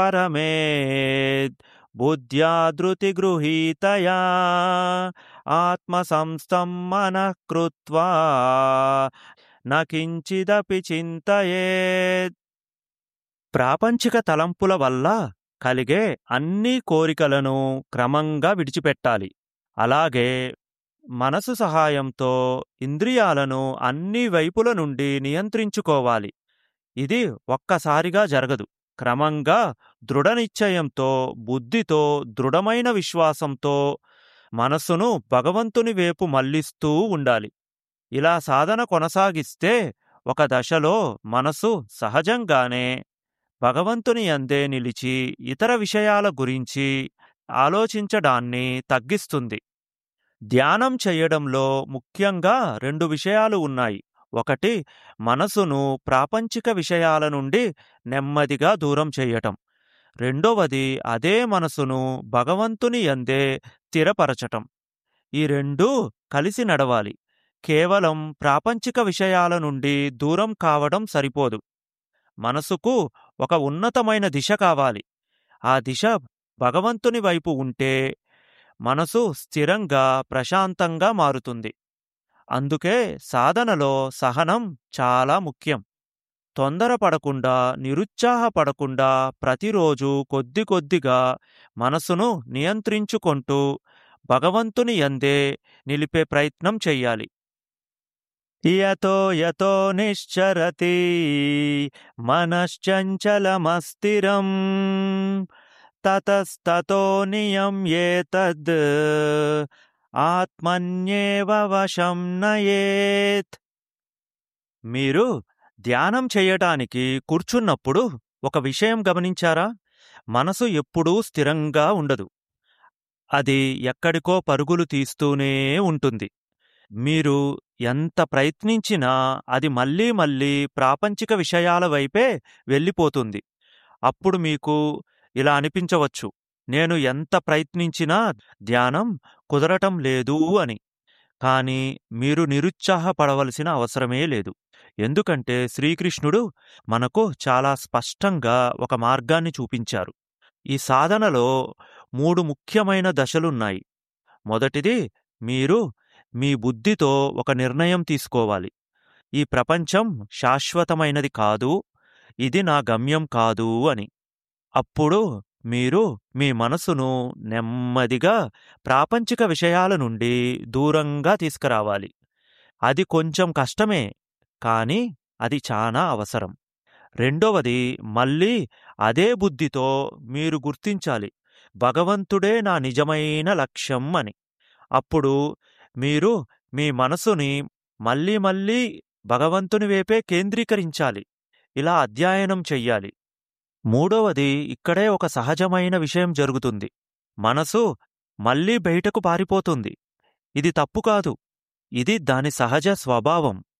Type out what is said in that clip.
పరమేద్ బుద్ధ్యా ధృతి గృహీతయా ఆత్మసంస్థం మనః కృత్వా నకించిదపి చింతయేత్ ప్రాపంచిక తలంపుల వల్ల కలిగే అన్ని కోరికలను క్రమంగా విడిచిపెట్టాలి అలాగే మనసు సహాయంతో ఇంద్రియాలను అన్ని వైపుల నుండి నియంత్రించుకోవాలి ఇది ఒక్కసారిగా జరగదు క్రమంగా దృఢ నిశ్చయంతో బుద్ధితో దృఢమైన విశ్వాసంతో మనస్సును భగవంతుని వైపు మళ్లిస్తూ ఉండాలి ఇలా సాధన కొనసాగిస్తే ఒక దశలో మనసు సహజంగానే భగవంతుని అందే నిలిచి ఇతర విషయాల గురించి ఆలోచించడాన్ని తగ్గిస్తుంది ధ్యానం చేయడంలో ముఖ్యంగా రెండు విషయాలు ఉన్నాయి ఒకటి మనసును ప్రాపంచిక విషయాల నుండి నెమ్మదిగా దూరం చేయటం రెండవది అదే మనసును భగవంతుని యందే స్థిరపరచటం ఈ రెండూ కలిసి నడవాలి కేవలం ప్రాపంచిక విషయాల నుండి దూరం కావడం సరిపోదు మనసుకు ఒక ఉన్నతమైన దిశ కావాలి ఆ దిశ భగవంతుని వైపు ఉంటే మనసు స్థిరంగా ప్రశాంతంగా మారుతుంది అందుకే సాధనలో సహనం చాలా ముఖ్యం తొందరపడకుండా నిరుత్సాహపడకుండా ప్రతిరోజు కొద్ది కొద్దిగా మనసును నియంత్రించుకుంటూ భగవంతుని యందే నిలిపే ప్రయత్నం చెయ్యాలి యతో యతో నిశ్చరతి మనశ్చంచలమస్థిరం తతస్తతో నియమ్యేతద్ ఆత్మన్యేవ వశం నయేత్ మీరు ధ్యానం చేయటానికి కూర్చున్నప్పుడు ఒక విషయం గమనించారా మనసు ఎప్పుడూ స్థిరంగా ఉండదు అది ఎక్కడికో పరుగులు తీస్తూనే ఉంటుంది మీరు ఎంత ప్రయత్నించినా అది మళ్ళీ మళ్ళీ ప్రాపంచిక విషయాల వైపే వెళ్ళిపోతుంది అప్పుడు మీకు ఇలా అనిపించవచ్చు నేను ఎంత ప్రయత్నించినా ధ్యానం కుదరటం లేదు అని కాని మీరు నిరుత్సాహపడవలసిన అవసరమే లేదు ఎందుకంటే శ్రీకృష్ణుడు మనకు చాలా స్పష్టంగా ఒక మార్గాన్ని చూపించారు ఈ సాధనలో మూడు ముఖ్యమైన దశలున్నాయి మొదటిది మీరు మీ బుద్ధితో ఒక నిర్ణయం తీసుకోవాలి ఈ ప్రపంచం శాశ్వతమైనది కాదు ఇది నా గమ్యం కాదు అని అప్పుడు మీరు మీ మనసును నెమ్మదిగా ప్రాపంచిక విషయాల నుండి దూరంగా తీసుకురావాలి అది కొంచెం కష్టమే కాని అది చాలా అవసరం రెండవది మళ్ళీ అదే బుద్ధితో మీరు గుర్తించాలి భగవంతుడే నా నిజమైన లక్ష్యం అని అప్పుడు మీరు మీ మనసుని మళ్ళీ మళ్ళీ భగవంతుని వైపే కేంద్రీకరించాలి ఇలా అధ్యయనం చెయ్యాలి మూడవది ఇక్కడే ఒక సహజమైన విషయం జరుగుతుంది మనసు మళ్ళీ బయటకు పారిపోతుంది ఇది తప్పు కాదు ఇది దాని సహజ స్వభావం